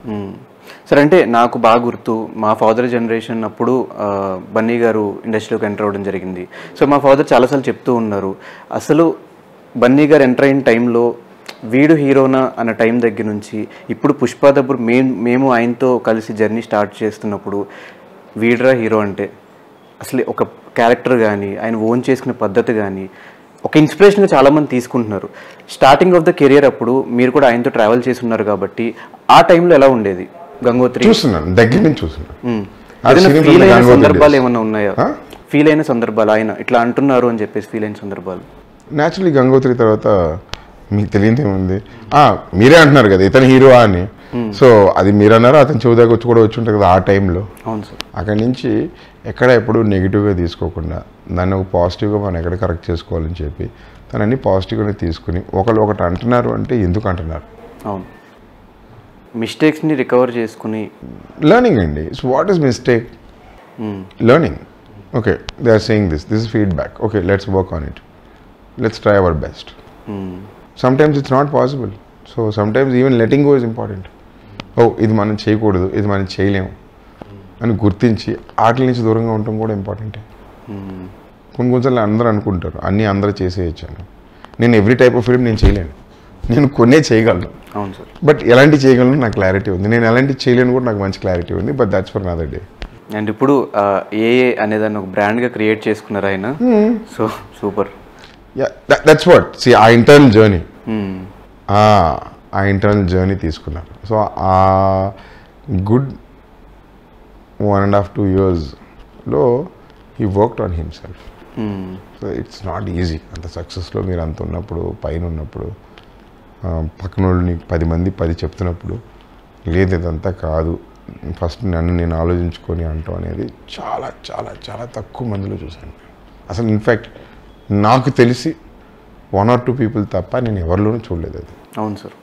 మ్మ్. సరే అంటే నాకు బాగా గుర్తు మా ఫాదర్ జనరేషన్ అప్పుడు ఆ, బన్నీ గారు ఇండస్ట్రీలోకి ఎంటర్ అవ్వడం జరిగింది సో మా ఫాదర్ చాలాసార్లు చెప్తూ ఉన్నారు అసలు బన్నీ గారు ఎంటర్ అయిన టైంలో వీడు హీరోనా అన్న టైం దగ్గర నుంచి ఇప్పుడు పుష్ప దబ్బురు మేము మేము ఆయనతో కలిసి జర్నీ స్టార్ట్ చేస్తున్నప్పుడు వీడ్రా హీరో అంటే అసలు ఒక క్యారెక్టర్ కానీ ఆయన ఓన్ చేసుకునే పద్ధతి కానీ ఒక ఇన్స్పిరేషన్గా చాలామంది తీసుకుంటున్నారు స్టార్టింగ్ ఆఫ్ ద కెరియర్ అప్పుడు మీరు కూడా ఆయనతో ట్రావెల్ చేసి ఉన్నారు కాబట్టి ఆ టైంలో ఎలా ఉండేది గంగోత్రి చూస్తున్నాను దగ్గర నుంచి చూస్తున్నాను మ్మ్. ఆ ఏదైనా scene ఫీల్ from the అయిన Gangotri సందర్భాలు days. ఏమైనా ఉన్నాయా ఆ? ఫీల్ అయిన సందర్భాలు ఆయన ఇట్లా అంటున్నారు అని చెప్పేసి ఫీల్ అయిన సందర్భాలు న్యాచురలీ గంగోత్రి తర్వాత మీకు తెలియదు ఏముంది ఆ, మీరే అంటున్నారు కదా ఇతను హీరో అని సో అది మీరు అన్నారు అతను చెవు దగ్గర వచ్చి కూడా వచ్చి ఉంటుంది కదా ఆ టైంలో అవును సార్ అక్కడి నుంచి ఎక్కడ ఎప్పుడు నెగిటివ్గా తీసుకోకుండా దాన్ని ఒక పాజిటివ్గా మనం ఎక్కడ కరెక్ట్ చేసుకోవాలని చెప్పి తను అన్ని పాజిటివ్గానే తీసుకుని ఒకళ్ళు ఒకటి అంటున్నారు అంటే ఎందుకు అంటున్నారు అవును మిస్టేక్స్ని రికవర్ చేసుకుని లర్నింగ్ అండి so what is mistake hmm. learning okay they are saying this this is feedback okay let's work on it let's try our best hmm. sometimes it's not possible so sometimes even letting go is important ఓ ఇది మనం చేయకూడదు ఇది మనం చేయలేము అని గుర్తించి ఆటల నుంచి దూరంగా ఉండటం కూడా ఇంపార్టెంటే మ్మ్. కొన్ని కొన్నిసార్లు అందరూ అనుకుంటారు అన్నీ అందరూ చేసేయచ్చాను నేను ఎవ్రీ టైప్ ఆఫ్ ఫిల్మ్ నేను చేయలేను నేను కొన్నే చేయగలను అవును సార్ బట్ ఎలాంటి చేయగలను నాకు క్లారిటీ ఉంది నేను ఎలాంటి చేయలేను కూడా నాకు మంచి క్లారిటీ ఉంది but that's for another day and ఇప్పుడు ఆ, ఏఏ అనేదాన్ని ఒక బ్రాండ్గా క్రియేట్ చేసుకున్నారు ఆయన so super yeah that's what see uh internal journey uh internal journey తీసుకున్నారు so uh good one and half two ఇయర్స్లో he worked on himself so it's not easy అంత సక్సెస్లో మీరు అంత ఉన్నప్పుడు పైన ఉన్నప్పుడు ఆ, పక్కన వాళ్ళని పది మంది పది చెప్తున్నప్పుడు లేదు ఇదంతా కాదు ఫస్ట్ నన్ను నేను ఆలోచించుకొని అంటాం అనేది చాలా చాలా చాలా తక్కువ మందిలో చూశాను అసలు ఇన్ఫ్యాక్ట్ నాకు తెలిసి వన్ ఆర్ టూ పీపుల్ తప్ప నేను ఎవరిలోనూ చూడలేదు అది అవును సార్